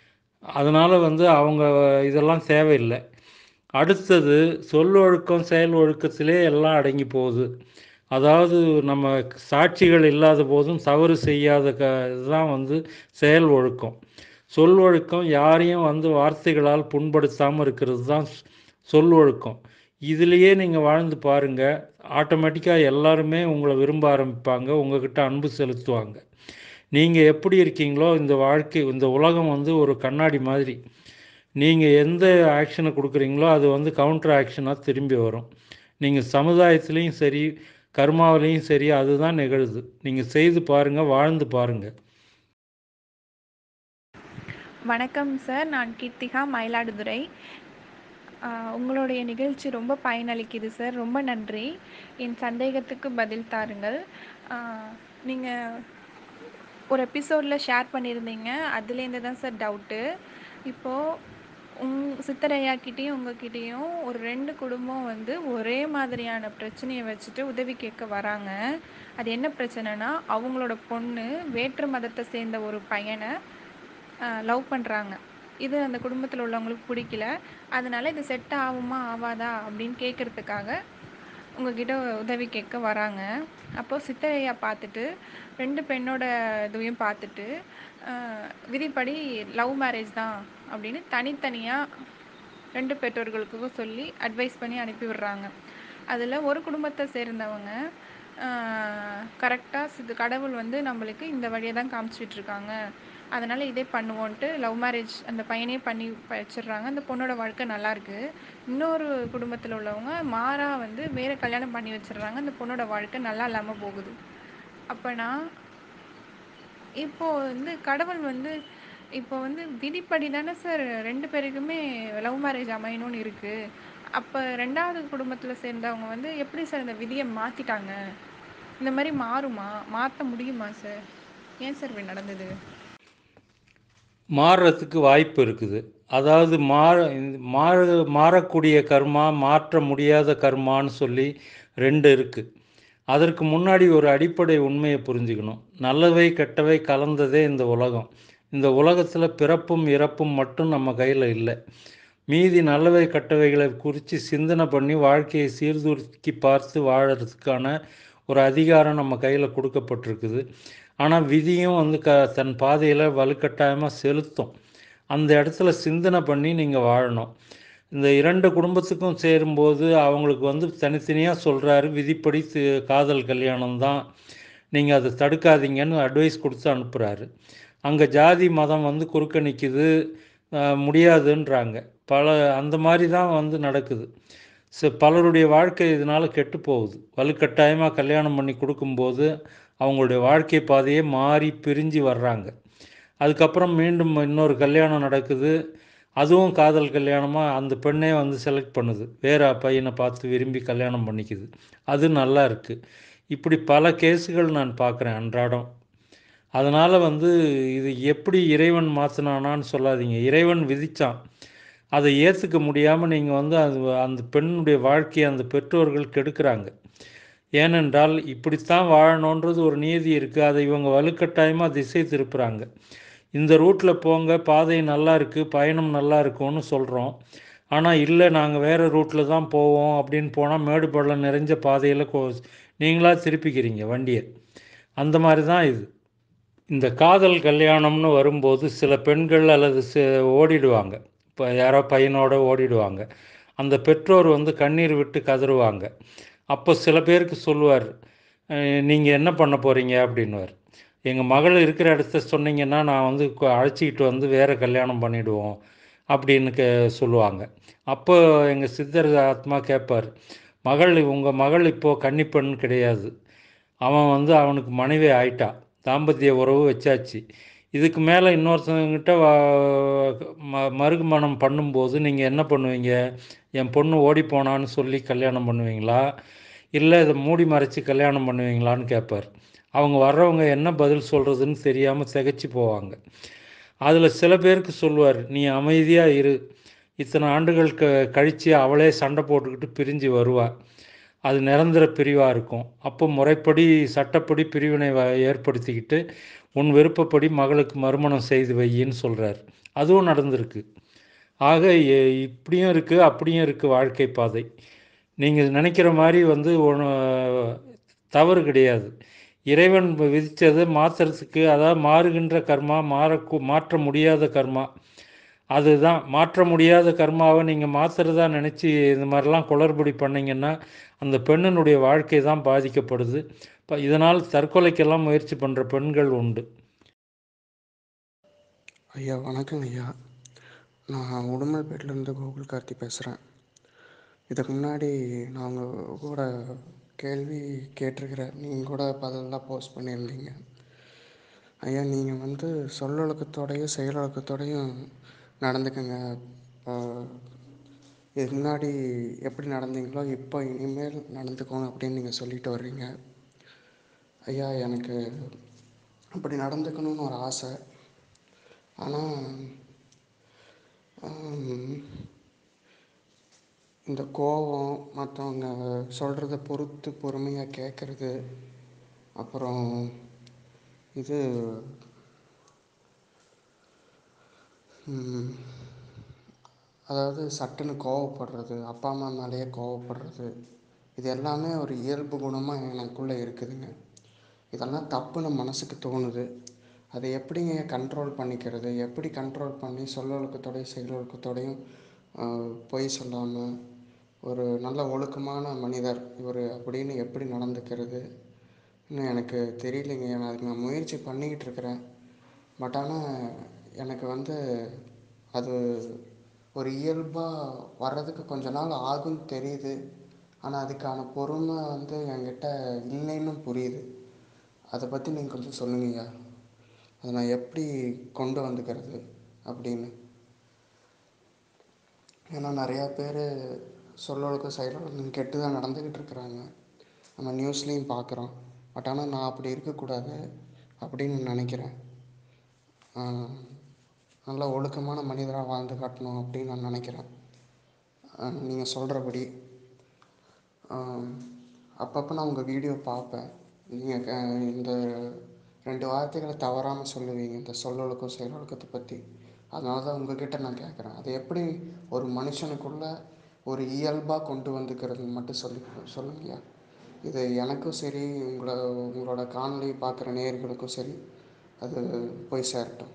அதனால் வந்து அவங்க இதெல்லாம் தேவையில்லை அடுத்தது சொல்லொழுக்கம் செயல் ஒழுக்கத்திலே எல்லாம் அடங்கி போகுது அதாவது நம்ம சாட்சிகள் இல்லாத போதும் தவறு செய்யாத க இதுதான் வந்து செயல் ஒழுக்கம் சொல் ஒழுக்கம் யாரையும் வந்து வார்த்தைகளால் புண்படுத்தாமல் இருக்கிறது தான் சொ- சொல் ஒழுக்கம் இதுலேயே நீங்கள் வாழ்ந்து பாருங்கள் ஆட்டோமேட்டிக்காக எல்லாருமே உங்களை விரும்ப ஆரம்பிப்பாங்க உங்ககிட்ட அன்பு செலுத்துவாங்க நீங்கள் எப்படி இருக்கீங்களோ இந்த வாழ்க்கை இந்த உலகம் வந்து ஒரு கண்ணாடி மாதிரி நீங்கள் எந்த ஆக்ஷனை கொடுக்குறீங்களோ அது வந்து கவுண்டர் ஆக்ஷனாக திரும்பி வரும் நீங்கள் சமுதாயத்துலேயும் சரி கர்மாவிலையும் சரி அதுதான் நிகழுது நீங்கள் செய்து பாருங்கள் வாழ்ந்து பாருங்கள் வணக்கம் சார் நான் கீர்த்திகா மயிலாடுதுறை ஆஹ் உங்களுடைய நிகழ்ச்சி ரொம்ப பயனளிக்குது சார் ரொம்ப நன்றி என் சந்தேகத்துக்கு பதில் தாருங்கள் நீங்கள் ஒரு எபிசோடில் ஷேர் பண்ணியிருந்தீங்க அதுலேருந்து தான் சார் டவுட்டு இப்போது உங் சித்தரையாக்கிட்டேயும் உங்ககிட்டேயும் ஒரு ரெண்டு குடும்பம் வந்து ஒரே மாதிரியான பிரச்சனையை வச்சுட்டு உதவி கேட்க வராங்க அது என்ன பிரச்சனைனா அவங்களோட பொண்ணு வேற்று மதத்தை சேர்ந்த ஒரு பையனை லவ் பண்ணுறாங்க இது அந்த குடும்பத்தில் உள்ளவங்களுக்கு பிடிக்கல அதனால இது செட் ஆகுமா ஆகாதா அப்படின்னு கேட்குறதுக்காக உங்ககிட்ட உதவி கேட்க வராங்க அப்போது சித்தரையா பார்த்துட்டு ரெண்டு பெண்ணோட இதுவையும் பார்த்துட்டு ஆஹ், விதிப்படி லவ் மேரேஜ் தான் அப்படின்னு தனித்தனியாக ரெண்டு பெற்றோர்களுக்கும் சொல்லி அட்வைஸ் பண்ணி அனுப்பி விடுறாங்க அதில் ஒரு குடும்பத்தை சேர்ந்தவங்க கரெக்டாக இது கடவுள் வந்து நம்மளுக்கு இந்த வழியை தான் காமிச்சிட்டு இருக்காங்க அதனால் இதே பண்ணுவோன்ட்டு லவ் மேரேஜ் அந்த பையனே பண்ணி வச்சிடுறாங்க அந்த பொண்ணோட வாழ்க்கை நல்லா இருக்கு இன்னொரு குடும்பத்தில் உள்ளவங்க மாறா வந்து வேற கல்யாணம் பண்ணி வச்சிடுறாங்க அந்த பொண்ணோட வாழ்க்கை நல்லா இல்லாமல் போகுது அப்போனா இப்போ வந்து கடவுள் வந்து இப்போ வந்து விதிப்படி தானே சார் ரெண்டு பேருக்குமே லவ் மேரேஜ் அமையணும்னு இருக்கு அப்போ ரெண்டாவது குடும்பத்தில் சேர்ந்தவங்க வந்து எப்படி சார் இந்த விதியை மாற்றிட்டாங்க இந்த மாதிரி மாறுமா மாற்ற முடியுமா சார் ஏன் சார் இப்படி நடந்தது மாறுறதுக்கு வாய்ப்பு இருக்குது அதாவது மாற மாற மாறக்கூடிய கர்மா மாற்ற முடியாத கர்மான்னு சொல்லி ரெண்டு இருக்குது அதற்கு முன்னாடி ஒரு அடிப்படை உண்மையை புரிஞ்சுக்கணும் நல்லவை கெட்டவை கலந்ததே இந்த உலகம் இந்த உலகத்தில் பிறப்பும் இறப்பும் மட்டும் நம்ம கையில் இல்லை மீதி நல்லவை கெட்டவைகளை குறித்து சிந்தனை பண்ணி வாழ்க்கையை சீர்தூக்கி பார்த்து வாழறதுக்கான ஒரு அதிகாரம் நம்ம கையில் கொடுக்கப்பட்டிருக்குது ஆனால் விதியும் வந்து க தன் பாதையில் வலுக்கட்டாயமாக செலுத்தும் அந்த இடத்துல சிந்தனை பண்ணி நீங்கள் வாழணும் இந்த இரண்டு குடும்பத்துக்கும் சேரும்போது அவங்களுக்கு வந்து தனித்தனியாக சொல்கிறாரு விதிப்படி தி- காதல் கல்யாணம் தான் நீங்கள் அதை தடுக்காதீங்கன்னு அட்வைஸ் கொடுத்து அனுப்புகிறாரு அங்கே ஜாதி மதம் வந்து குறுக்க நிற்கிது முடியாதுன்றாங்க பல அந்த மாதிரி தான் வந்து நடக்குது ஸோ பலருடைய வாழ்க்கை இதனால் கெட்டு போகுது வலுக்கட்டாயமாக கல்யாணம் பண்ணி கொடுக்கும்போது அவங்களுடைய வாழ்க்கை பாதையே மாறி பிரிஞ்சு வர்றாங்க அதுக்கப்புறம் மீண்டும் இன்னொரு கல்யாணம் நடக்குது அதுவும் காதல் கல்யாணமாக அந்த பெண்ணே வந்து செலக்ட் பண்ணுது வேற பையனை பார்த்து விரும்பி கல்யாணம் பண்ணிக்குது அது நல்லா இருக்குது இப்படி பல கேஸுகள் நான் பார்க்குறேன் அன்றாடம் அதனால் வந்து இது எப்படி இறைவன் மாற்றினானான்னு சொல்லாதீங்க இறைவன் விதிச்சான் அதை ஏற்றுக்க முடியாமல் நீங்கள் வந்து அது அந்த பெண்ணுடைய வாழ்க்கையை அந்த பெற்றோர்கள் கெடுக்குறாங்க ஏனென்றால் இப்படித்தான் வாழணுன்றது ஒரு நீதி இருக்குது அதை இவங்க வலுக்கட்டாயமாக திசை திருப்புறாங்க இந்த ரூட்டில் போங்க பாதை நல்லா இருக்குது பயணம் நல்லா இருக்கும்னு சொல்கிறோம் ஆனால் இல்லை நாங்கள் வேறு ரூட்டில் தான் போவோம் அப்படின்னு போனால் மேடு பள்ளம் நிறைஞ்ச பாதையில் கோ நீங்களாக திருப்பிக்கிறீங்க வண்டியை அந்த மாதிரி தான் இது இந்த காதல் கல்யாணம்னு வரும்போது சில பெண்கள் அல்லது சி ஓடிடுவாங்க இப்போ யாரோ பையனோட ஓடிடுவாங்க அந்த பெற்றோர் வந்து கண்ணீர் விட்டு கதறுவாங்க அப்போ சில பேருக்கு சொல்லுவார் நீங்கள் என்ன பண்ண போகிறீங்க அப்படின்னுவார் எங்கள் மகள் இருக்கிற இடத்த சொன்னீங்கன்னா நான் வந்து கு- அழைச்சிக்கிட்டு வந்து வேறு கல்யாணம் பண்ணிடுவோம் அப்படின்னு கே சொல்லுவாங்க அப்போ எங்கள் சித்தர் ஆத்மா கேட்பார் மகள் உங்கள் மகள் இப்போது கன்னிப்பெண் கிடையாது அவன் வந்து அவனுக்கு மனைவி ஆயிட்டா தாம்பத்திய உறவு வச்சாச்சு இதுக்கு மேலே இன்னொருத்தவங்கிட்ட வா- ம மறுமணம் பண்ணும்போது நீங்கள் என்ன பண்ணுவீங்க என் பொண்ணு ஓடி போனான்னு சொல்லி கல்யாணம் பண்ணுவீங்களா இல்லை இதை மூடி மறைச்சி கல்யாணம் பண்ணுவீங்களான்னு கேட்பார் அவங்க வர்றவங்க என்ன பதில் சொல்கிறதுன்னு தெரியாமல் திகைச்சு போவாங்க அதில் சில பேருக்கு சொல்லுவார் நீ அமைதியாக இரு இத்தனை ஆண்டுகள் க கழித்து அவளே சண்டை போட்டுக்கிட்டு பிரிஞ்சு வருவா அது நிரந்தர பிரிவாக இருக்கும் அப்போ முறைப்படி சட்டப்படி பிரிவினை வ- ஏற்படுத்திக்கிட்டு உன் விருப்பப்படி மகளுக்கு மறுமணம் செய்து வையின்னு சொல்கிறார் அதுவும் நடந்திருக்கு ஆக எ- இப்படியும் இருக்குது அப்படியும் இருக்குது வாழ்க்கை பாதை நீங்கள் நினைக்கிற மாதிரி வந்து ஒன்று தவறு கிடையாது இறைவன் விதித்ததை மாற்றுறதுக்கு அதாவது மாறுகின்ற கர்மா மாற மாற்ற முடியாத கர்மா அதுதான் மாற்ற முடியாத கர்மாவை நீங்கள் மாற்றுறதா நினச்சி இந்த மாதிரிலாம் குளறுபடி பண்ணீங்கன்னா அந்த பெண்ணினுடைய வாழ்க்கை தான் பாதிக்கப்படுது இப்போ இதனால் தற்கொலைக்கெல்லாம் முயற்சி பண்ணுற பெண்கள் உண்டு ஐயா வணக்கங்க ஐயா நான் உடுமல்பேட்டிலேருந்து கோகுல் கார்த்தி பேசுகிறேன் இதுக்கு முன்னாடி நான் உங்கள் கூட கேள்வி கேட்டிருக்கிறேன் நீங்கள் கூட பதிலெலாம் போஸ்ட் பண்ணியிருந்தீங்க ஐயா நீங்கள் வந்து சொல்லொழுக்கத்தோடையும் செயலொழுக்கத்தோடையும் நடந்துக்கங்க ஆஹ் இதுக்கு முன்னாடி எப்படி நடந்தீங்களோ இப்போ இனிமேல் நடந்துக்கோங்க அப்படின்னு நீங்கள் சொல்லிட்டு வர்றீங்க ஐயா எனக்கு அப்படி நடந்துக்கணும்னு ஒரு ஆசை ஆனால் இந்த கோபம் மற்றவங்க சொல்கிறத பொறுத்து பொறுமையாக கேட்குறது அப்புறம் இது ம், அதாவது சட்டுன்னு கோவப்படுறது அப்பா அம்மா மேலேயே கோவப்படுறது இது எல்லாமே ஒரு இயல்பு குணமாக எனக்குள்ளே இருக்குதுங்க இதெல்லாம் தப்புன்னு மனசுக்கு தோணுது அதை எப்படிங்க கண்ட்ரோல் பண்ணிக்கிறது எப்படி கண்ட்ரோல் பண்ணி சொல்லொழுக்கத்தோடையும் செயலொழுக்கத்தோடையும் ஆஹ், பொய் சொல்லாமல் ஒரு நல்ல ஒழுக்கமான மனிதர் இவர் அப்படின்னு எப்படி நடந்துக்கிறது இன்னும் எனக்கு தெரியலைங்க நான் அதுக்கு நான் முயற்சி பண்ணிக்கிட்டு இருக்கிறேன் பட் ஆனால் எனக்கு வந்து அது ஒரு இயல்பாக வர்றதுக்கு கொஞ்ச நாள் ஆகும்னு தெரியுது ஆனால் அதுக்கான பொறுமை வந்து என்கிட்ட இல்லைன்னு புரியுது அதை பற்றி நீங்கள் கொஞ்சம் சொல்லுங்கய்யா அதை நான் எப்படி கொண்டு வந்துக்கிறது அப்படின்னு ஏன்னா நிறையா பேர் சொல்லொழுக்கம் செயலொழுக்கம் கெட்டு தான் நடந்துக்கிட்டு இருக்கிறாங்க நம்ம நியூஸ்லேயும் பார்க்குறோம் பட் ஆனால் நான் அப்படி இருக்கக்கூடாது அப்படின்னு நினைக்கிறேன் ஆஹ் நல்ல ஒழுக்கமான மனிதராக வாழ்ந்து காட்டணும் அப்படின்னு நான் நினைக்கிறேன் நீங்கள் சொல்கிறபடி அப்பப்போ நான் உங்கள் வீடியோ பார்ப்பேன் நீங்கள் இந்த ரெண்டு வார்த்தைகளை தவறாமல் சொல்லுவீங்க இந்த சொல்லொழுக்கம் செயலொழுக்கத்தை பற்றி அதனால தான் உங்ககிட்ட நான் கேட்குறேன் அது எப்படி ஒரு மனுஷனுக்குள்ள ஒரு இயல்பாக கொண்டு வந்துக்கிறதுன்னு மட்டும் சொல்லி சொல்லுங்கய்யா இது எனக்கும் சரி உங்களை உங்களோட காணொளி பார்க்குற நேயர்களுக்கும் சரி அது போய் சேரட்டும்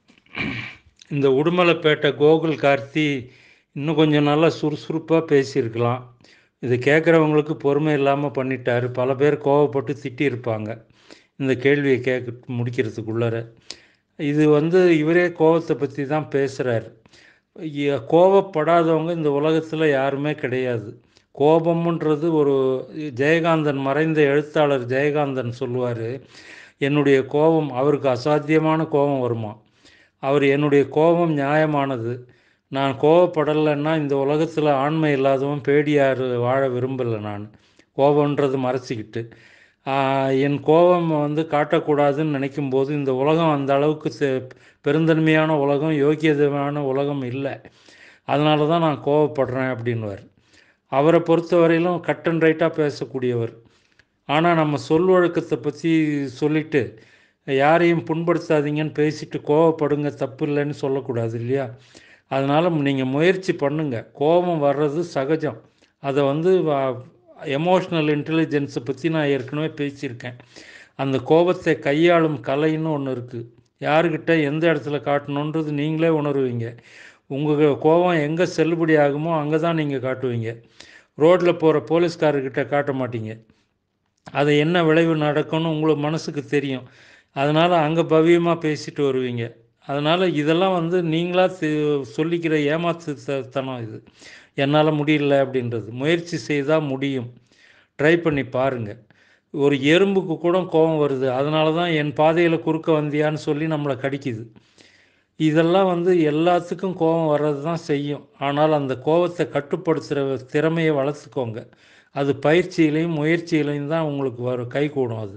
இந்த உடுமலைப்பேட்டை கோகுல் கார்த்தி இன்னும் கொஞ்சம் நல்லா சுறுசுறுப்பாக பேசியிருக்கலாம் இது கேட்குறவங்களுக்கு பொறுமை இல்லாமல் பண்ணிட்டாரு பல பேர் கோவப்பட்டு திட்டியிருப்பாங்க இந்த கேள்வியை கேட்க முடிக்கிறதுக்குள்ளார இது வந்து இவரே கோவத்தை பற்றி தான் பேசுகிறார் கோவப்படாதவங்க இந்த உலகத்தில் யாருமே கிடையாது கோபம்ன்றது ஒரு ஜெயகாந்தன் மறைந்த எழுத்தாளர் ஜெயகாந்தன் சொல்லுவார் என்னுடைய கோபம் அவருக்கு அசாத்தியமான கோபம் வருமா அவர் என்னுடைய கோபம் நியாயமானது நான் கோவப்படலைன்னா இந்த உலகத்தில் ஆண்மை இல்லாதவன் பேடியார் வாழ விரும்பலை நான் கோபம்ன்றது மறைச்சிக்கிட்டு ஆஹ், என் கோபம் வந்து காட்டக்கூடாதுன்னு நினைக்கும் போது இந்த உலகம் அந்த அளவுக்கு செ- பெருந்தன்மையான உலகம் யோக்கியதமான உலகம் இல்லை அதனால தான் நான் கோவப்படுறேன் அப்படின்வார் அவரை பொறுத்தவரையிலும் கட் அண்ட் ரைட்டாக பேசக்கூடியவர் ஆனால் நம்ம சொல் வழக்கத்தை பற்றி சொல்லிட்டு யாரையும் புண்படுத்தாதீங்கன்னு பேசிட்டு கோவப்படுங்க தப்பு இல்லைன்னு சொல்லக்கூடாது இல்லையா அதனால் நீங்கள் முயற்சி பண்ணுங்க கோபம் வர்றது சகஜம் அதை வந்து எமோஷ்னல் இன்டெலிஜென்ஸை பற்றி நான் ஏற்கனவே பேசியிருக்கேன் அந்த கோபத்தை கையாளும் கலைன்னு ஒன்று இருக்குது யாருக்கிட்ட எந்த இடத்துல காட்டணுன்றது நீங்களே உணருவீங்க உங்கள் கோபம் எங்கே செல்லுபடி ஆகுமோ அங்கே தான் நீங்கள் காட்டுவீங்க ரோட்டில் போகிற போலீஸ்காரர்கிட்ட காட்ட மாட்டீங்க அது என்ன விளைவு நடக்கும்னு உங்களுக்கு மனசுக்கு தெரியும் அதனால் அங்கே பவ்யமாக பேசிட்டு வருவீங்க அதனால் இதெல்லாம் வந்து நீங்களாக தி- சொல்லிக்கிற ஏமாத்துத்தனம் இது என்னால் முடியல அப்படின்றது முயற்சி செய்தால் முடியும் ட்ரை பண்ணி பாருங்கள் ஒரு எறும்புக்கு கூட கோபம் வருது அதனால தான் என் பாதையில் குறுக்க வந்தியான்னு சொல்லி நம்மளை கடிக்குது இதெல்லாம் வந்து எல்லாத்துக்கும் கோபம் வர்றது தான் செய்யும் ஆனால் அந்த கோபத்தை கட்டுப்படுத்துகிற திறமையை வளர்த்துக்கோங்க அது பயிற்சியிலையும் முயற்சியிலையும் தான் உங்களுக்கு வரும் கை கூடும் அது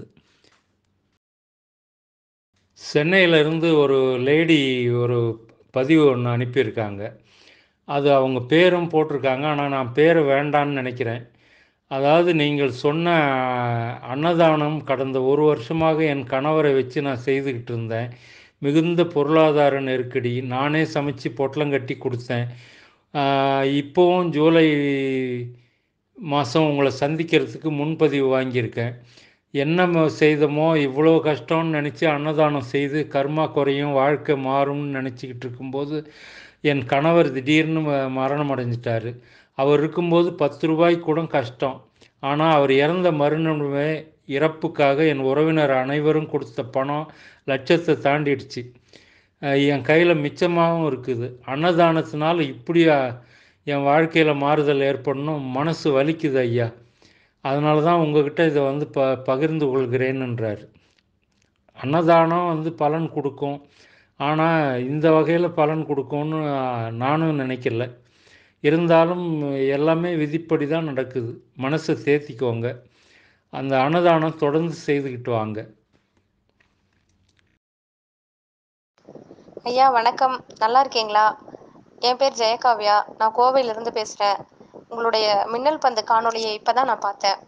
சென்னையில இருந்து ஒரு லேடி ஒரு பதிவு ஒன்று அனுப்பியிருக்காங்க அது அவங்க பேரும் போட்டிருக்காங்க ஆனால் நான் பேரை வேண்டான்னு நினைக்கிறேன் அதாவது நீங்கள் சொன்ன அன்னதானம் கடந்த ஒரு வருஷமாக என் கணவரை வச்சு நான் செய்துக்கிட்டு இருந்தேன் மிகுந்த பொருளாதார நெருக்கடி நானே சமைச்சு பொட்டலம் கட்டி கொடுத்தேன் ஆஹ் இப்போவும் ஜூலை மாதம் உங்களை சந்திக்கிறதுக்கு முன்பதிவு வாங்கியிருக்கேன் என்ன ம- செய்தோமோ இவ்வளோ கஷ்டம்னு நினச்சி அன்னதானம் செய்து கர்மா குறையும் வாழ்க்கை மாறும்னு நினச்சிக்கிட்டு இருக்கும்போது என் கணவர் திடீர்னு ம- மரணம் அடைஞ்சிட்டாரு அவர் இருக்கும்போது பத்து ரூபாய் கூட கஷ்டம் ஆனால் அவர் இறந்த மறுநிமிடமே இறப்புக்காக என் உறவினர் அனைவரும் கொடுத்த பணம் லட்சத்தை தாண்டிடுச்சு அஹ் என் கையில் மிச்சமாகவும் இருக்குது அன்னதானத்தினால இப்படி அஹ், என் வாழ்க்கையில் மாறுதல் ஏற்படணும் மனசு வலிக்குது ஐயா அதனால தான் உங்ககிட்ட இதை வந்து ப பகிர்ந்து கொள்கிறேன்ன்றார் அன்னதானம் வந்து பலன் கொடுக்கும் ஆனால் இந்த வகையில் பலன் கொடுக்கும்னு அஹ், நானும் நினைக்கல இருந்தாலும் எல்லாமே விதிப்படி தான் நடக்குது மனசை தேத்திக்கோங்க அந்த அன்னதானம் தொடர்ந்து செய்துக்கிட்டு வாங்க ஐயா வணக்கம் நல்லா இருக்கீங்களா என் பேர் ஜெயகாவ்யா நான் கோவையிலிருந்து பேசுகிறேன் உங்களுடைய மின்னல் பந்து காணொளியை இப்போ தான் நான் பார்த்தேன்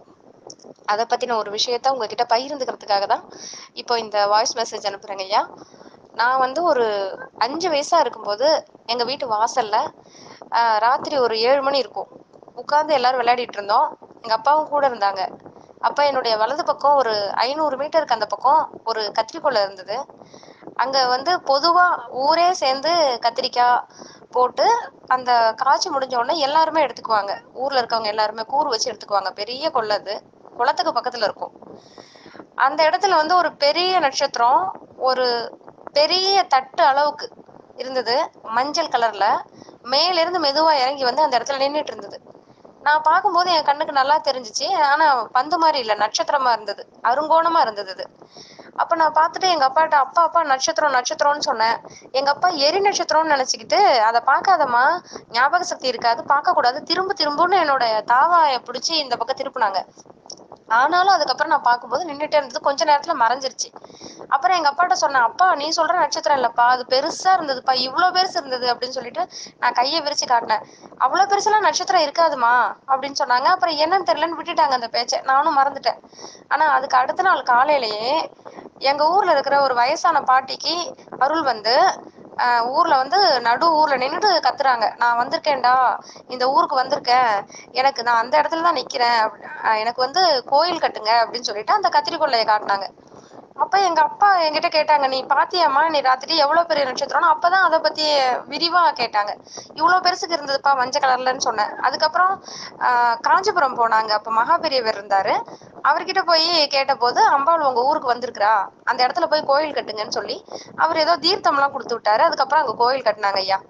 அதை பற்றின ஒரு விஷயத்த உங்ககிட்ட பகிர்ந்துக்கிறதுக்காக தான் இப்போ இந்த வாய்ஸ் மெசேஜ் அனுப்புகிறேங்க ஐயா நான் வந்து ஒரு அஞ்சு வயசாக இருக்கும்போது எங்கள் வீட்டு வாசலில் ராத்திரி ஒரு ஏழு மணி இருக்கும் உட்காந்து எல்லாரும் விளையாடிட்டு இருந்தோம் எங்கள் அப்பாவும் கூட இருந்தாங்க அப்போ என்னுடைய வலது பக்கம் ஒரு ஐநூறு மீட்டருக்கு அந்த பக்கம் ஒரு கத்திரிக்கோலை இருந்தது அங்கே வந்து பொதுவாக ஊரே சேர்ந்து கத்திரிக்காய் போட்டு அந்த காய்ச்சி முடிஞ்ச உடனே எல்லாருமே எடுத்துக்குவாங்க ஊரில் இருக்கவங்க எல்லாருமே கூறு வச்சு எடுத்துக்குவாங்க பெரிய கொள்ளை அது குளத்துக்கு பக்கத்தில் இருக்கும் அந்த இடத்துல வந்து ஒரு பெரிய நட்சத்திரம் ஒரு பெரிய தட்டு அளவுக்கு இருந்தது மஞ்சள் கலர்ல மேலிருந்து மெதுவா இறங்கி வந்து அந்த இடத்துல நின்றுட்டு இருந்தது நான் பார்க்கும்போது என் கண்ணுக்கு நல்லா தெரிஞ்சிச்சு ஆனா பந்து மாதிரி இல்லை நட்சத்திரமா இருந்தது அருங்கோணமா இருந்தது அது அப்ப நான் பார்த்துட்டு எங்க அப்பாட்ட அப்பா அப்பா நட்சத்திரம் நட்சத்திரம்னு சொன்னேன் எங்க அப்பா எரி நட்சத்திரம்னு நினைச்சுக்கிட்டு அதை பார்க்காதம்மா ஞாபக சக்தி இருக்காது பார்க்க கூடாது திரும்ப திரும்பன்னு என்னோட தாவாயை பிடிச்சி இந்த பக்கம் திருப்புனாங்க ஆனாலும் அதுக்கப்புறம் நான் பார்க்கும்போது நின்றுட்டே இருந்தது கொஞ்ச நேரத்துல மறைஞ்சிருச்சு அப்புறம் எங்க அப்பாட்ட சொன்னேன் அப்பா நீ சொல்ற நட்சத்திரம் இல்லப்பா அது பெருசா இருந்ததுப்பா இவ்வளோ பெருசு இருந்தது அப்படின்னு சொல்லிட்டு நான் கையை விரிச்சு காட்டினேன் அவ்வளோ பெருசுலாம் நட்சத்திரம் இருக்காதுமா அப்படின்னு சொன்னாங்க அப்புறம் என்னன்னு தெரியலன்னு விட்டுட்டாங்க அந்த பேச்சை நானும் மறந்துட்டேன் ஆனா அதுக்கு அடுத்த நாள் காலையிலேயே எங்க ஊர்ல இருக்கிற ஒரு வயசான பாட்டிக்கு அருள் வந்து ஆஹ் ஊர்ல வந்து நடு ஊர்ல நின்னுட்டு கத்துறாங்க நான் வந்திருக்கேன்டா இந்த ஊருக்கு வந்திருக்கேன் எனக்கு நான் அந்த இடத்துல தான் நிக்கிறேன் அப்படி- ஆஹ் எனக்கு வந்து கோயில் கட்டுங்க அப்படின்னு சொல்லிட்டு அந்த கத்திரிக்கொள்ளைய காட்டினாங்க அப்ப எங்க அப்பா என்கிட்ட கேட்டாங்க நீ பாத்தியாம்மா நீ ராத்திரி எவ்வளவு பெரிய நட்சத்திரம்னு அப்பதான் அதை பத்தி விரிவா கேட்டாங்க இவ்வளவு பெருசுக்கு இருந்ததுப்பா மஞ்சள் கலர்லன்னு சொன்னேன் அதுக்கப்புறம் ஆஹ் காஞ்சிபுரம் போனாங்க அப்ப மகாபெரியவர் இருந்தாரு அவர்கிட்ட போய் கேட்டபோது அம்பாள் உங்க ஊருக்கு வந்திருக்கிறா அந்த இடத்துல போய் கோயில் கட்டுங்கன்னு சொல்லி அவர் ஏதோ தீர்த்தம்லாம் கொடுத்து விட்டாரு அதுக்கப்புறம் அங்க கோயில் கட்டினாங்க ஐயா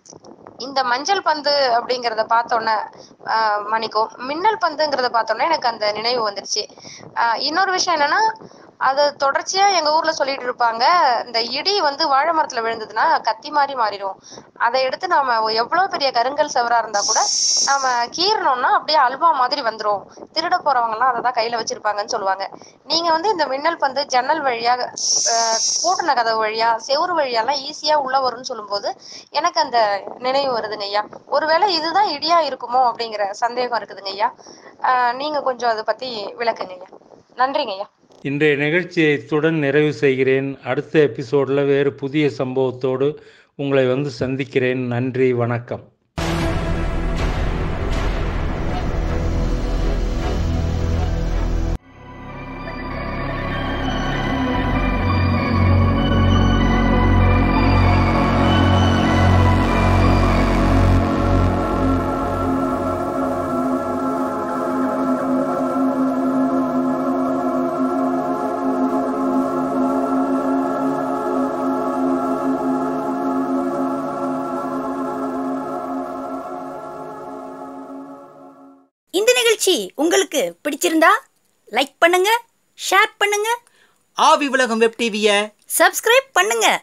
இந்த மஞ்சள் பந்து அப்படிங்கிறத பார்த்தோன்னே ஆஹ் மன்னிக்கும் மின்னல் பந்துங்கிறத பார்த்தோன்னே எனக்கு அந்த நினைவு வந்துருச்சு ஆஹ் இன்னொரு விஷயம் என்னன்னா அது தொடர்ச்சியா எங்க ஊர்ல சொல்லிட்டு இருப்பாங்க இந்த இடி வந்து வாழை மரத்துல விழுந்ததுன்னா கத்தி மாதிரி மாறிடும் அதை எடுத்து நாம எவ்வளவு பெரிய கருங்கல் செவரா இருந்தா கூட நாம கீறணும்னா அப்படியே அல்வா மாதிரி வந்துரும் திருட போறவங்க எல்லாம் அதை தான் கையில வச்சிருப்பாங்கன்னு சொல்லுவாங்க நீங்க வந்து இந்த மின்னல் பந்து ஜன்னல் வழியா ஆஹ் பூட்டின கதவு வழியா செவுரு வழியாலாம் ஈஸியா உள்ள வரும்னு சொல்லும்போது எனக்கு அந்த நினைவு வருதுங்க ஐயா ஒருவேளை இதுதான் இடியா இருக்குமோ அப்படிங்கிற சந்தேகம் இருக்குதுங்க ஐயா ஆஹ் நீங்க கொஞ்சம் அதை பத்தி விளக்குங்க ஐயா நன்றிங்க ஐயா இன்றைய நிகழ்ச்சியை இத்துடன் நிறைவு செய்கிறேன் அடுத்த எபிசோடில் வேறு புதிய சம்பவத்தோடு உங்களை வந்து சந்திக்கிறேன் நன்றி வணக்கம் இந்த நிகழ்ச்சி உங்களுக்கு பிடிச்சிருந்தா லைக் பண்ணுங்க ஷேர் பண்ணுங்க ஆவி உலகம் வெப் டிவியை சப்ஸ்கிரைப் பண்ணுங்க